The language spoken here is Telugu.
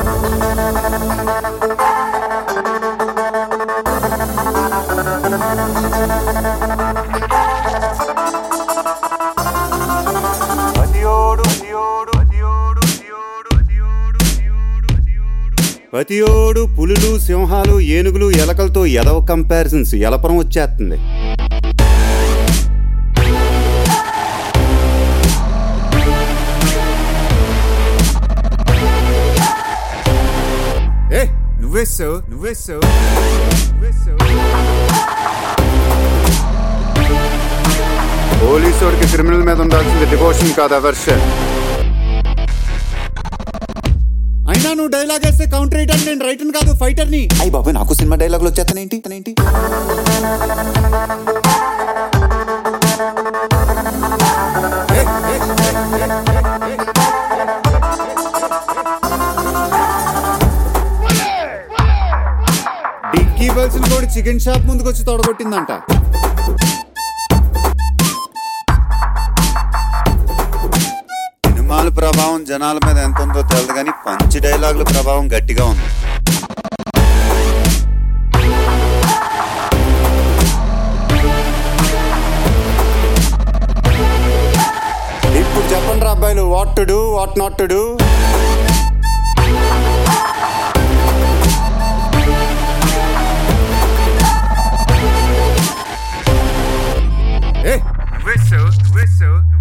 ప్రతియోడు పులులు సింహాలు ఏనుగులు ఎలకలతో ఎదవ కంపారిజన్స్ ఎలపరం వచ్చేస్తుంది ఏ నువ్వేస్తావు నువ్వేస్తావు నువ్వేస్తావు పోలీసోడికి క్రిమినల్ మీద ఉండాల్సింది డివోషన్ కాదు అవర్షన్ అయినా నువ్వు డైలాగ్ వేస్తే కౌంటర్ వేయడానికి నేను రైటర్ కాదు ఫైటర్ ని అయ్యి బాబాయ్ నాకు సినిమా డైలాగులు వచ్చేస్తానేంటి తనేంటి డిక్కీ బల్సిన కూడా చికెన్ షాప్ ముందుకు వచ్చి తొడగొట్టిందంట సినిమాల ప్రభావం జనాల మీద ఎంత ఉందో తెలియదు కానీ పంచి డైలాగుల ప్రభావం గట్టిగా ఉంది ఇప్పుడు చెప్పండి రా అబ్బాయిలు what to do what not to do ఏ నువ్వేస్తావు నువ్వేస్తావు